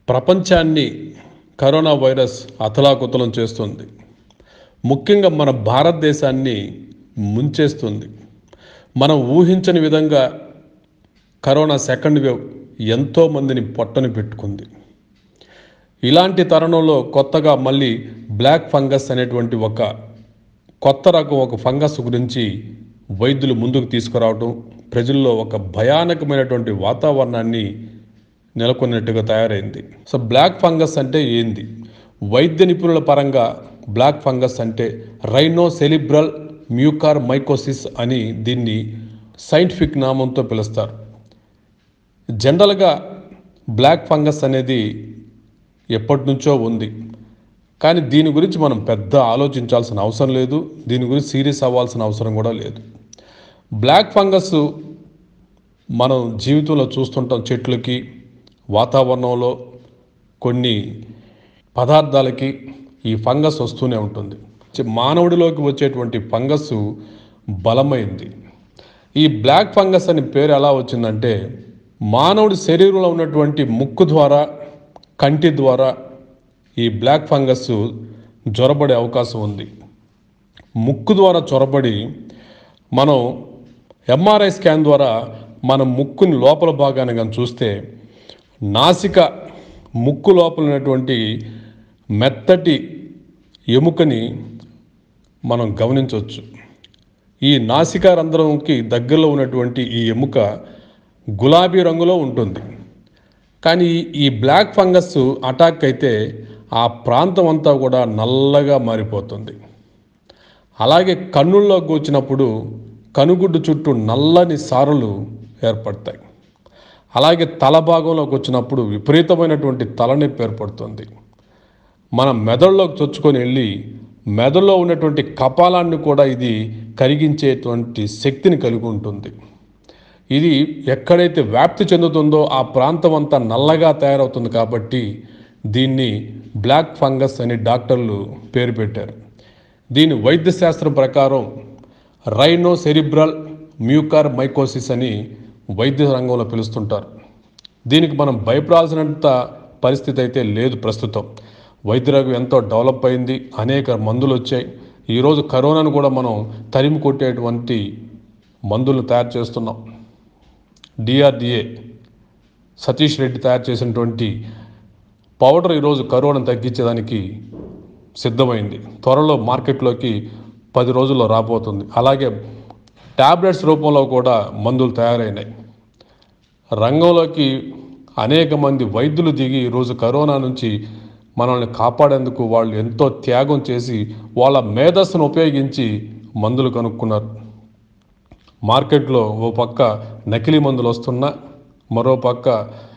ప్రపంచాన్ని corona virus అతలాకుతలం చేస్తుంది ముఖ్యంగా మన భారతదేశాన్ని ముంచేస్తుంది మనం ఊహించని విధంగా కరోనా సెకండ్ వేవ్ ఎంతోమందిని పొట్టని పెట్టుకుంది ఇలాంటి తరుణంలో కొత్తగా మళ్ళీ బ్లాక్ ఫంగస్ అనేటువంటి ఒక కొత్త రకం ఒక ఫంగస్ గురించి వైద్యులు ముందుకు తీసుకురావడం ప్రజల్లో ఒక భయానకమైనటువంటి వాతావరణాన్ని నెలకొన్నట్టుగా తయారైంది సో బ్లాక్ ఫంగస్ అంటే ఏంది వైద్య నిపుణుల పరంగా బ్లాక్ ఫంగస్ అంటే రైనో సెలిబ్రల్ మ్యూకార్ మైకోసిస్ అని దీన్ని సైంటిఫిక్ నామంతో పిలుస్తారు జనరల్గా బ్లాక్ ఫంగస్ అనేది ఎప్పటి నుంచో ఉంది కానీ దీని గురించి మనం పెద్ద ఆలోచించాల్సిన అవసరం లేదు దీని గురించి సీరియస్ అవ్వాల్సిన అవసరం కూడా లేదు బ్లాక్ ఫంగస్ మనం జీవితంలో చూస్తుంటాం చెట్లకి వాతావరణంలో కొన్ని పదార్థాలకి ఈ ఫంగస్ వస్తూనే ఉంటుంది చి- మానవుడిలోకి వచ్చేటువంటి ఫంగస్ బలమైంది ఈ బ్లాక్ ఫంగస్ అని పేరు ఎలా వచ్చిందంటే మానవుడి శరీరంలో ఉన్నటువంటి ముక్కు ద్వారా కంటి ద్వారా ఈ బ్లాక్ ఫంగస్ జ్వరబడే అవకాశం ఉంది ముక్కు ద్వారా చొరబడి మనం ఎంఆర్ఐ స్కాన్ ద్వారా మన ముక్కుని లోపల భాగాన్ని కానీ చూస్తే నాసిక ముక్కు లోపల ఉన్నటువంటి మెత్తటి ఎముకని మనం గమనించవచ్చు ఈ నాసికా రంధ్రంకి దగ్గరలో ఉన్నటువంటి ఈ ఎముక గులాబీ రంగులో ఉంటుంది కానీ ఈ బ్లాక్ ఫంగస్ అటాక్ అయితే ఆ ప్రాంతం అంతా కూడా నల్లగా మారిపోతుంది అలాగే కన్నుల్లోకి వచ్చినప్పుడు కనుగుడ్డు చుట్టూ నల్లని సారలు ఏర్పడతాయి అలాగే తల భాగంలోకి వచ్చినప్పుడు విపరీతమైనటువంటి తలనొప్పి ఏర్పడుతుంది మన మెదడులోకి చొచ్చుకొని వెళ్ళి మెదడులో ఉన్నటువంటి కపాలాన్ని కూడా ఇది కరిగించేటువంటి శక్తిని కలిగి ఉంటుంది ఇది ఎక్కడైతే వ్యాప్తి చెందుతుందో ఆ ప్రాంతం అంతా నల్లగా తయారవుతుంది కాబట్టి దీన్ని బ్లాక్ ఫంగస్ అని డాక్టర్లు పేరు పెట్టారు దీని వైద్య శాస్త్రం ప్రకారం రైనో సెరిబ్రల్ మ్యూకార్ మైకోసిస్ అని వైద్య రంగంలో పిలుస్తుంటారు దీనికి మనం భయపడాల్సినంత పరిస్థితి అయితే లేదు ప్రస్తుతం వైద్య రంగం ఎంతో డెవలప్ అయింది అనేక మందులు వచ్చాయి ఈరోజు కరోనాను కూడా మనం తరిమి కొట్టేటువంటి మందులు తయారు చేస్తున్నాం డిఆర్డిఏ సతీష్ రెడ్డి తయారు చేసినటువంటి పౌడర్ ఈరోజు కరోనాను తగ్గించేదానికి సిద్ధమైంది త్వరలో మార్కెట్లోకి పది రోజుల్లో రాబోతుంది అలాగే ట్యాబ్లెట్స్ రూపంలో కూడా మందులు తయారైనాయి రంగంలోకి అనేక మంది వైద్యులు దిగి ఈరోజు కరోనా నుంచి మనల్ని కాపాడేందుకు వాళ్ళు ఎంతో త్యాగం చేసి వాళ్ళ మేధస్సును ఉపయోగించి మందులు కనుక్కున్నారు మార్కెట్లో ఓ పక్క నకిలీ మందులు వస్తున్నా మరో పక్క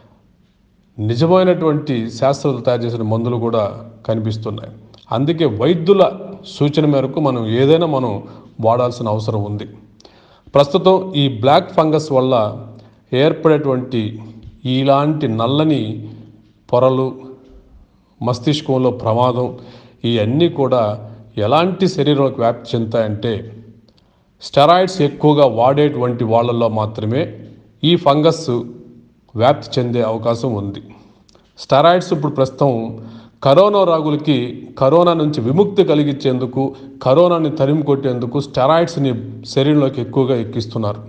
నిజమైనటువంటి శాస్త్రవేత్తలు తయారు చేసిన మందులు కూడా కనిపిస్తున్నాయి అందుకే వైద్యుల సూచన మేరకు మనం ఏదైనా మనం వాడాల్సిన అవసరం ఉంది ప్రస్తుతం ఈ బ్లాక్ ఫంగస్ వల్ల ఏర్పడేటువంటి ఇలాంటి నల్లని పొరలు మస్తిష్కంలో ప్రమాదం ఇవన్నీ కూడా ఎలాంటి శరీరంలోకి వ్యాప్తి చెందుతాయంటే స్టెరాయిడ్స్ ఎక్కువగా వాడేటువంటి వాళ్ళల్లో మాత్రమే ఈ ఫంగస్ వ్యాప్తి చెందే అవకాశం ఉంది స్టెరాయిడ్స్ ఇప్పుడు ప్రస్తుతం కరోనా రాగులకి కరోనా నుంచి విముక్తి కలిగించేందుకు కరోనాని తరిమి కొట్టేందుకు స్టెరాయిడ్స్ని శరీరంలోకి ఎక్కువగా ఎక్కిస్తున్నారు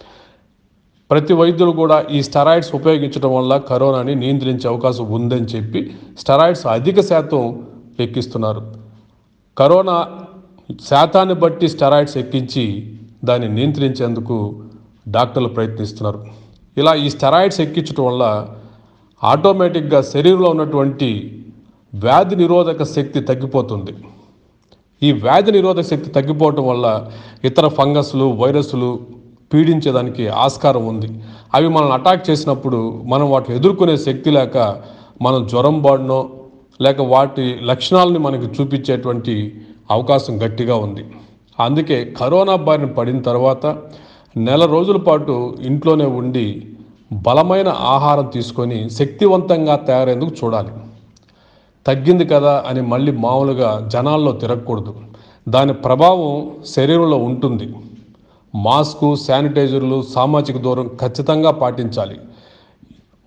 ప్రతి వైద్యులు కూడా ఈ స్టెరాయిడ్స్ ఉపయోగించడం వల్ల కరోనాని నియంత్రించే అవకాశం ఉందని చెప్పి స్టెరాయిడ్స్ అధిక శాతం ఎక్కిస్తున్నారు కరోనా శాతాన్ని బట్టి స్టెరాయిడ్స్ ఎక్కించి దాన్ని నియంత్రించేందుకు డాక్టర్లు ప్రయత్నిస్తున్నారు ఇలా ఈ స్టెరాయిడ్స్ ఎక్కించడం వల్ల ఆటోమేటిక్గా శరీరంలో ఉన్నటువంటి వ్యాధి నిరోధక శక్తి తగ్గిపోతుంది ఈ వ్యాధి నిరోధక శక్తి తగ్గిపోవటం వల్ల ఇతర ఫంగస్లు వైరస్లు పీడించేదానికి ఆస్కారం ఉంది అవి మనల్ని అటాక్ చేసినప్పుడు మనం వాటిని ఎదుర్కొనే శక్తి లేక మనం జ్వరం బాడినో లేక వాటి లక్షణాలని మనకి చూపించేటువంటి అవకాశం గట్టిగా ఉంది అందుకే కరోనా బారిన పడిన తర్వాత నెల రోజుల పాటు ఇంట్లోనే ఉండి బలమైన ఆహారం తీసుకొని శక్తివంతంగా తయారేందుకు చూడాలి తగ్గింది కదా అని మళ్ళీ మామూలుగా జనాల్లో తిరగకూడదు దాని ప్రభావం శరీరంలో ఉంటుంది మాస్కు శానిటైజర్లు సామాజిక దూరం ఖచ్చితంగా పాటించాలి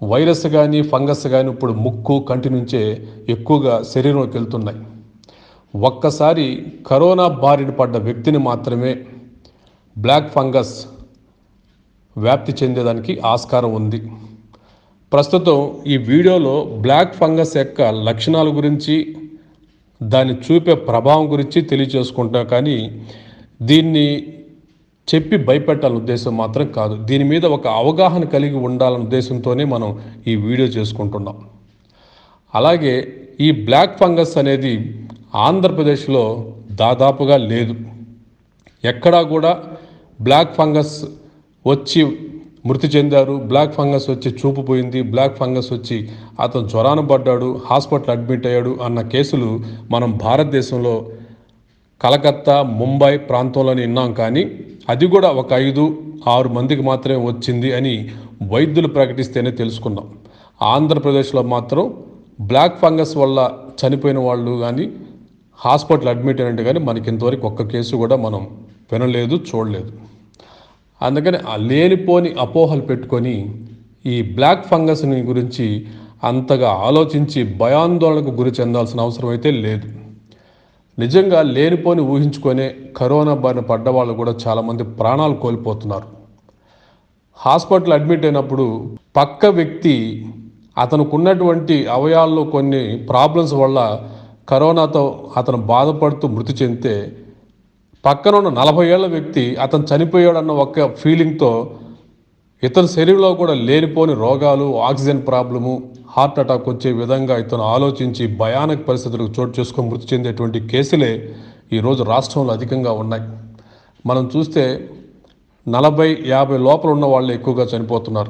వైరస్ కానీ ఫంగస్ కానీ ఇప్పుడు ముక్కు కంటి నుంచే ఎక్కువగా శరీరంలోకి వెళ్తున్నాయి ఒక్కసారి కరోనా బారిన పడ్డ వ్యక్తిని మాత్రమే బ్లాక్ ఫంగస్ వ్యాప్తి చెందేదానికి ఆస్కారం ఉంది ప్రస్తుతం ఈ వీడియోలో బ్లాక్ ఫంగస్ యొక్క లక్షణాల గురించి దాన్ని చూపే ప్రభావం గురించి తెలియచేసుకుంటాం కానీ దీన్ని చెప్పి భయపెట్టాలనే ఉద్దేశం మాత్రం కాదు దీని మీద ఒక అవగాహన కలిగి ఉండాలనే ఉద్దేశంతోనే మనం ఈ వీడియో చేసుకుంటున్నాం అలాగే ఈ బ్లాక్ ఫంగస్ అనేది ఆంధ్రప్రదేశ్లో దాదాపుగా లేదు ఎక్కడా కూడా బ్లాక్ ఫంగస్ వచ్చి మృతి చెందారు బ్లాక్ ఫంగస్ వచ్చి చూపు పోయింది బ్లాక్ ఫంగస్ వచ్చి అతను జ్వరాన పడ్డాడు హాస్పిటల్ అడ్మిట్ అయ్యాడు అన్న కేసులు మనం భారతదేశంలో కలకత్తా ముంబై ప్రాంతంలోనే విన్నాం కానీ అది కూడా ఒక ఐదు ఆరు మందికి మాత్రమే వచ్చింది అని వైద్యులు ప్రకటిస్తేనే తెలుసుకున్నాం ఆంధ్రప్రదేశ్లో మాత్రం బ్లాక్ ఫంగస్ వల్ల చనిపోయిన వాళ్ళు కానీ హాస్పిటల్ అడ్మిట్ అయినట్టు కానీ మనకి ఇంతవరకు ఒక్క కేసు కూడా మనం వినలేదు చూడలేదు అందుకని ఆ లేనిపోని అపోహలు పెట్టుకొని ఈ బ్లాక్ ఫంగస్ని గురించి అంతగా ఆలోచించి భయాందోళనకు గురి చెందాల్సిన అవసరం అయితే లేదు నిజంగా లేనిపోని ఊహించుకొనే కరోనా బారిన పడ్డ వాళ్ళు కూడా చాలామంది ప్రాణాలు కోల్పోతున్నారు హాస్పిటల్ అడ్మిట్ అయినప్పుడు పక్క వ్యక్తి అతనికి ఉన్నటువంటి అవయాల్లో కొన్ని ప్రాబ్లమ్స్ వల్ల కరోనాతో అతను బాధపడుతూ మృతి చెందితే పక్కన ఉన్న నలభై ఏళ్ల వ్యక్తి అతను చనిపోయాడన్న ఒక ఫీలింగ్తో ఇతని శరీరంలో కూడా లేనిపోని రోగాలు ఆక్సిజన్ ప్రాబ్లము హార్ట్ అటాక్ వచ్చే విధంగా ఇతను ఆలోచించి భయానక పరిస్థితులకు చోటు చేసుకొని మృతి చెందేటువంటి కేసులే ఈరోజు రాష్ట్రంలో అధికంగా ఉన్నాయి మనం చూస్తే నలభై యాభై లోపల ఉన్న వాళ్ళు ఎక్కువగా చనిపోతున్నారు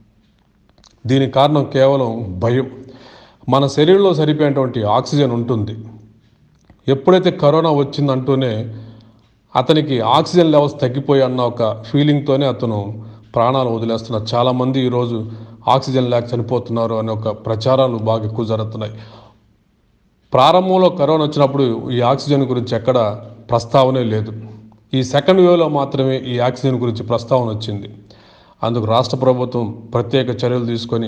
దీనికి కారణం కేవలం భయం మన శరీరంలో సరిపోయేటువంటి ఆక్సిజన్ ఉంటుంది ఎప్పుడైతే కరోనా వచ్చిందంటూనే అతనికి ఆక్సిజన్ లెవెల్స్ తగ్గిపోయి అన్న ఒక ఫీలింగ్తోనే అతను ప్రాణాలు వదిలేస్తున్నారు చాలామంది ఈరోజు ఆక్సిజన్ లేక చనిపోతున్నారు అనే ఒక ప్రచారాలు బాగా ఎక్కువ జరుగుతున్నాయి ప్రారంభంలో కరోనా వచ్చినప్పుడు ఈ ఆక్సిజన్ గురించి ఎక్కడ ప్రస్తావనే లేదు ఈ సెకండ్ వేవ్లో మాత్రమే ఈ ఆక్సిజన్ గురించి ప్రస్తావన వచ్చింది అందుకు రాష్ట్ర ప్రభుత్వం ప్రత్యేక చర్యలు తీసుకొని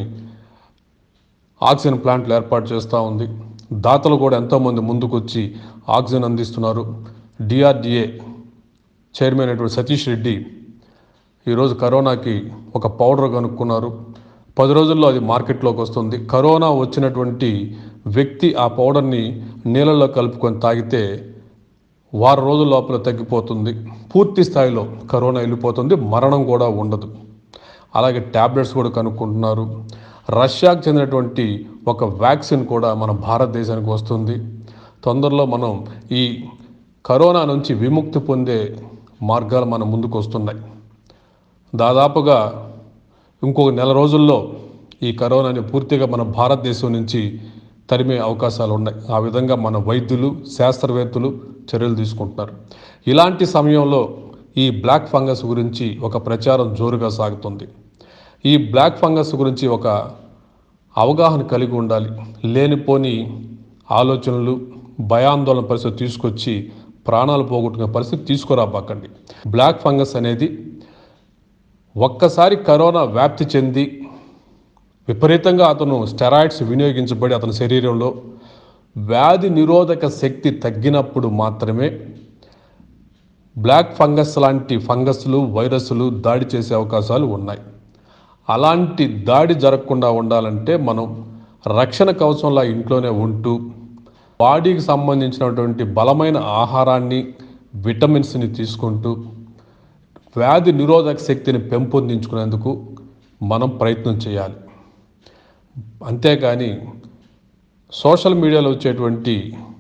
ఆక్సిజన్ ప్లాంట్లు ఏర్పాటు చేస్తూ ఉంది దాతలు కూడా ఎంతోమంది ముందుకు వచ్చి ఆక్సిజన్ అందిస్తున్నారు డిఆర్డిఏ చైర్మన్ అయినటువంటి సతీష్ రెడ్డి ఈరోజు కరోనాకి ఒక పౌడర్ కనుక్కున్నారు పది రోజుల్లో అది మార్కెట్లోకి వస్తుంది కరోనా వచ్చినటువంటి వ్యక్తి ఆ పౌడర్ని నీళ్ళలో కలుపుకొని తాగితే వారం రోజుల లోపల తగ్గిపోతుంది పూర్తి స్థాయిలో కరోనా వెళ్ళిపోతుంది మరణం కూడా ఉండదు అలాగే ట్యాబ్లెట్స్ కూడా కనుక్కుంటున్నారు రష్యాకు చెందినటువంటి ఒక వ్యాక్సిన్ కూడా మన భారతదేశానికి వస్తుంది తొందరలో మనం ఈ కరోనా నుంచి విముక్తి పొందే మార్గాలు మన ముందుకు వస్తున్నాయి దాదాపుగా ఇంకొక నెల రోజుల్లో ఈ కరోనాని పూర్తిగా మన భారతదేశం నుంచి తరిమే అవకాశాలు ఉన్నాయి ఆ విధంగా మన వైద్యులు శాస్త్రవేత్తలు చర్యలు తీసుకుంటున్నారు ఇలాంటి సమయంలో ఈ బ్లాక్ ఫంగస్ గురించి ఒక ప్రచారం జోరుగా సాగుతుంది ఈ బ్లాక్ ఫంగస్ గురించి ఒక అవగాహన కలిగి ఉండాలి లేనిపోని ఆలోచనలు భయాందోళన పరిస్థితి తీసుకొచ్చి ప్రాణాలు పోగొట్టుకునే పరిస్థితి తీసుకురాబాకండి బ్లాక్ ఫంగస్ అనేది ఒక్కసారి కరోనా వ్యాప్తి చెంది విపరీతంగా అతను స్టెరాయిడ్స్ వినియోగించబడి అతని శరీరంలో వ్యాధి నిరోధక శక్తి తగ్గినప్పుడు మాత్రమే బ్లాక్ ఫంగస్ లాంటి ఫంగస్లు వైరస్లు దాడి చేసే అవకాశాలు ఉన్నాయి అలాంటి దాడి జరగకుండా ఉండాలంటే మనం రక్షణ కవచంలా ఇంట్లోనే ఉంటూ బాడీకి సంబంధించినటువంటి బలమైన ఆహారాన్ని విటమిన్స్ని తీసుకుంటూ వ్యాధి నిరోధక శక్తిని పెంపొందించుకునేందుకు మనం ప్రయత్నం చేయాలి అంతేకాని సోషల్ మీడియాలో వచ్చేటువంటి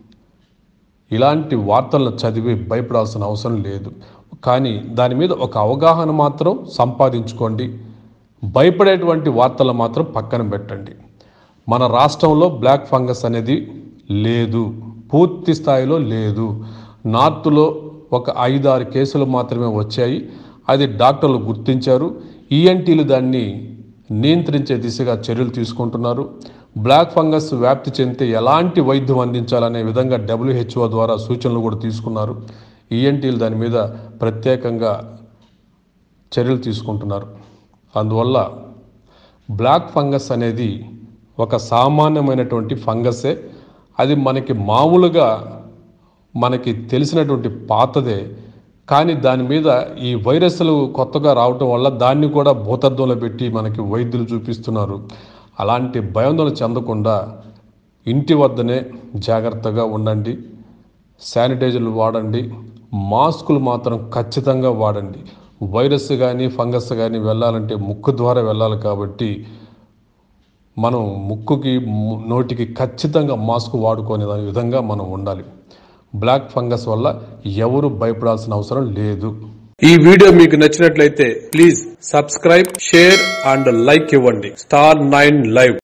ఇలాంటి వార్తలను చదివి భయపడాల్సిన అవసరం లేదు కానీ దాని మీద ఒక అవగాహన మాత్రం సంపాదించుకోండి భయపడేటువంటి వార్తలు మాత్రం పక్కన పెట్టండి మన రాష్ట్రంలో బ్లాక్ ఫంగస్ అనేది లేదు పూర్తి స్థాయిలో లేదు నార్త్లో ఒక ఐదారు కేసులు మాత్రమే వచ్చాయి అది డాక్టర్లు గుర్తించారు ఈఎన్టీలు దాన్ని నియంత్రించే దిశగా చర్యలు తీసుకుంటున్నారు బ్లాక్ ఫంగస్ వ్యాప్తి చెందితే ఎలాంటి వైద్యం అందించాలనే విధంగా డబ్ల్యూహెచ్ఓ ద్వారా సూచనలు కూడా తీసుకున్నారు ఈఎన్టీలు దాని మీద ప్రత్యేకంగా చర్యలు తీసుకుంటున్నారు అందువల్ల బ్లాక్ ఫంగస్ అనేది ఒక సామాన్యమైనటువంటి ఫంగసే అది మనకి మామూలుగా మనకి తెలిసినటువంటి పాతదే కానీ దాని మీద ఈ వైరస్లు కొత్తగా రావటం వల్ల దాన్ని కూడా భూతద్దంలో పెట్టి మనకి వైద్యులు చూపిస్తున్నారు అలాంటి భయాందోళన చెందకుండా ఇంటి వద్దనే జాగ్రత్తగా ఉండండి శానిటైజర్లు వాడండి మాస్కులు మాత్రం ఖచ్చితంగా వాడండి వైరస్ కానీ ఫంగస్ కానీ వెళ్ళాలంటే ముక్కు ద్వారా వెళ్ళాలి కాబట్టి మనం ముక్కుకి ము- నోటికి ఖచ్చితంగా మాస్క్ వాడుకునే దాని విధంగా మనం ఉండాలి బ్లాక్ ఫంగస్ వల్ల ఎవరు భయపడాల్సిన అవసరం లేదు ఈ వీడియో మీకు నచ్చినట్లయితే please subscribe share and like ఇవ్వండి స్టార్ నైన్ లైవ్